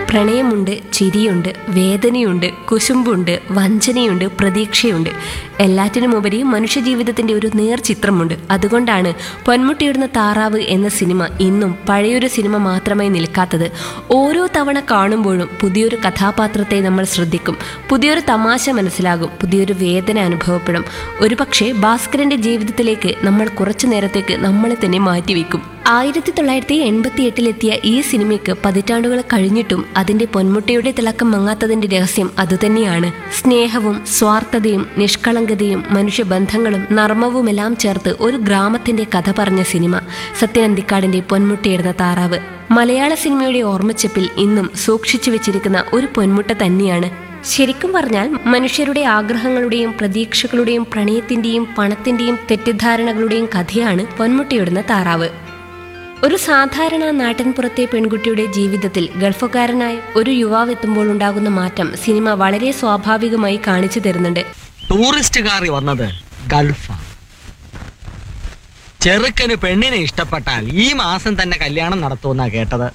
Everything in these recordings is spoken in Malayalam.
പ്രണയമുണ്ട് ചിരിയുണ്ട് വേദനയുണ്ട് കുശുമ്പുണ്ട് വഞ്ചനയുണ്ട് പ്രതീക്ഷയുണ്ട് എല്ലാറ്റിനുമുപരി മനുഷ്യജീവിതത്തിന്റെ ഒരു നേർചിത്രമുണ്ട് അതുകൊണ്ടാണ് പൊന്മുട്ടിയിടുന്ന താറാവ് എന്ന സിനിമ ഇന്നും പഴയൊരു സിനിമ മാത്രമായി നിൽക്കാത്തത് ഓരോ തവണ കാണുമ്പോഴും പുതിയൊരു കഥാപാത്രത്തെ നമ്മൾ ശ്രദ്ധിക്കും പുതിയൊരു തമാശ മനസ്സിലാകും പുതിയൊരു വേദന അനുഭവപ്പെടും ഒരുപക്ഷെ ഭാസ്കരന്റെ ജീവിതത്തിലേക്ക് നമ്മൾ കുറച്ചു നേരത്തേക്ക് നമ്മളെ തന്നെ മാറ്റിവെക്കും ആയിരത്തി തൊള്ളായിരത്തി എൺപത്തി എട്ടിലെത്തിയ ഈ സിനിമയ്ക്ക് പതിറ്റാണ്ടുകൾ കഴിഞ്ഞിട്ടും അതിന്റെ പൊന്മുട്ടയുടെ തിളക്കം മങ്ങാത്തതിന്റെ രഹസ്യം അതുതന്നെയാണ് സ്നേഹവും സ്വാർത്ഥതയും നിഷ്കളങ്കതയും മനുഷ്യബന്ധങ്ങളും നർമ്മവുമെല്ലാം ചേർത്ത് ഒരു ഗ്രാമത്തിന്റെ കഥ പറഞ്ഞ സിനിമ സത്യനന്ദിക്കാടിന്റെ പൊന്മുട്ടയിടുന്ന താറാവ് മലയാള സിനിമയുടെ ഓർമ്മച്ചപ്പിൽ ഇന്നും സൂക്ഷിച്ചു വെച്ചിരിക്കുന്ന ഒരു പൊന്മുട്ട തന്നെയാണ് ശരിക്കും പറഞ്ഞാൽ മനുഷ്യരുടെ ആഗ്രഹങ്ങളുടെയും പ്രതീക്ഷകളുടെയും പ്രണയത്തിന്റെയും പണത്തിന്റെയും തെറ്റിദ്ധാരണകളുടെയും കഥയാണ് പൊന്മുട്ടയിടുന്ന താറാവ് ഒരു സാധാരണ നാട്ടിൻപുറത്തെ പെൺകുട്ടിയുടെ ജീവിതത്തിൽ ഗൾഫുകാരനായ ഒരു യുവാവ് എത്തുമ്പോൾ ഉണ്ടാകുന്ന മാറ്റം സിനിമ വളരെ സ്വാഭാവികമായി കാണിച്ചു തരുന്നുണ്ട് ടൂറിസ്റ്റുകാർ വന്നത് ഗൾഫാ ചെറുക്കന് പെണ്ണിനെ ഇഷ്ടപ്പെട്ടാൽ ഈ മാസം തന്നെ കല്യാണം നടത്തുമെന്നാ കേട്ടത്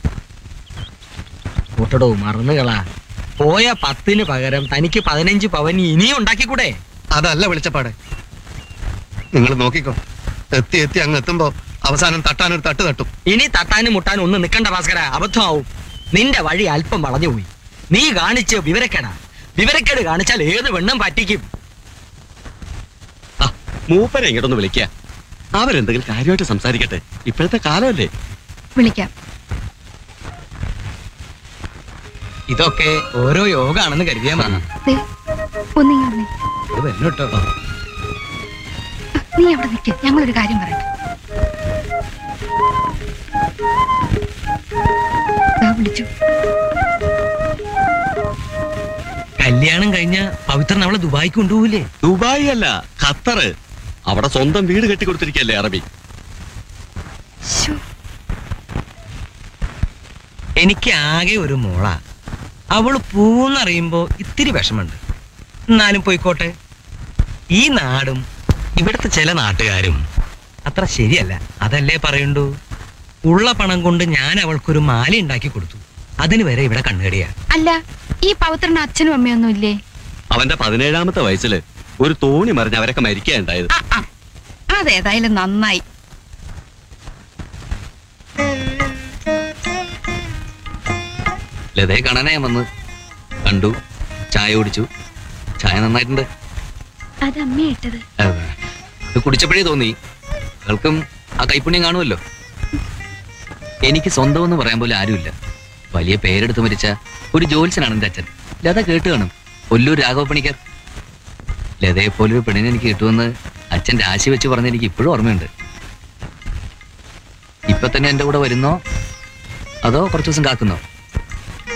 കൂട്ടടോ മറന്നുകളാ പോയ പത്തിന് പകരം തനിക്ക് പതിനഞ്ച് പവൻ ഇനിയും ഉണ്ടാക്കിക്കൂടെ അതല്ല വെളിച്ചപ്പാട് നിങ്ങൾ നോക്കിക്കോ എത്തി എത്തി അങ്ങ് എത്തുമ്പോ അവസാനം തട്ടാനൊരു തട്ട് തട്ടും ഇനി തട്ടാനും മുട്ടാനും ഒന്നും നിക്കണ്ട ഭാസ്കര അബദ്ധമാവും നിന്റെ വഴി അല്പം വളഞ്ഞുപോയി നീ കാണിച്ച് വിവരക്കേടാ വിവരക്കേട് കാണിച്ചാൽ ഏത് പെണ്ണും പറ്റിക്കും ആ, മൂപ്പരെ ഇങ്ങോട്ടൊന്ന് വിളിക്കുക അവരെന്തെങ്കിലും കാര്യമായിട്ട് സംസാരിക്കട്ടെ ഇപ്പോഴത്തെ കാലമല്ലേ വിളിക്കാം ഇതൊക്കെ ഓരോ യോഗാണെന്ന് കരുതിയാ മതി ദേ, ഒന്നിങ്ങി വന്നേ. ഇത് വരുന്നു കേട്ടോ നീ അവിടെ നിൽക്ക് ഞങ്ങളൊരു കാര്യം പറയട്ടെ ദാ വിളിച്ചു കല്യാണം കഴിഞ്ഞ പവിത്രൻ അവളെ ദുബായിക്ക് കൊണ്ടുപോകില്ലേ ദുബായ് അല്ല ഖത്തറ് അവിടെ സ്വന്തം വീട് കെട്ടിക്കൊടുത്തിരിക്കല്ലേ അറബി ശ്ശോ, എനിക്ക് ആകെ ഒരു മോള അവള് പൂന്നറിയുമ്പോ ഇത്തിരി വിഷമുണ്ട് എന്നാലും പോയിക്കോട്ടെ ഈ നാടും ഇവിടുത്തെ ചില നാട്ടുകാരും അത്ര ശരിയല്ല അതല്ലേ പറയണ്ടു ഉള്ള പണം കൊണ്ട് ഞാൻ അവൾക്കൊരു മാല ഉണ്ടാക്കി കൊടുത്തു അതിന് വരെ ഇവിടെ കണ്ണുകടിയാ അല്ല ഈ പവിത്രന് അച്ഛനും അമ്മയൊന്നും ഇല്ലേ അവന്റെ പതിനേഴാമത്തെ വയസ്സില് ഒരു തോണി മറിഞ്ഞ് അവരൊക്കെ മരിക്കുകയുണ്ടായത് ആ, ആ. അതേതായാലും നന്നായി ലതയെ കാണാനാ ഞാൻ വന്ന് കണ്ടു ചായ കുടിച്ചു ചായ നന്നായിട്ടുണ്ട് അത് അമ്മ ഇട്ടത് ഏ, ഇത് കുടിച്ചപ്പോഴേ തോന്നി അവൾക്കും ആ കൈപുണ്യം കാണുമല്ലോ എനിക്ക് സ്വന്തം എന്ന് പറയാൻ പോലും ആരുമില്ല വലിയ പേരെടുത്ത് മരിച്ച ഒരു ജോത്സ്യനാണ് എന്റെ അച്ഛൻ ലത കേട്ട് കാണും കൊല്ലൂർ രാഘവ പണിക്കർ ലതയെ പോലൊരു പെണ്ണിനെ എനിക്ക് കിട്ടുമെന്ന് അച്ഛൻ രാശി വെച്ച് പറഞ്ഞ എനിക്ക് ഇപ്പോഴും ഓർമ്മയുണ്ട് ഇപ്പൊ തന്നെ എന്റെ കൂടെ വരുന്നോ അതോ കുറച്ചു ദിവസം കാക്കുന്നോ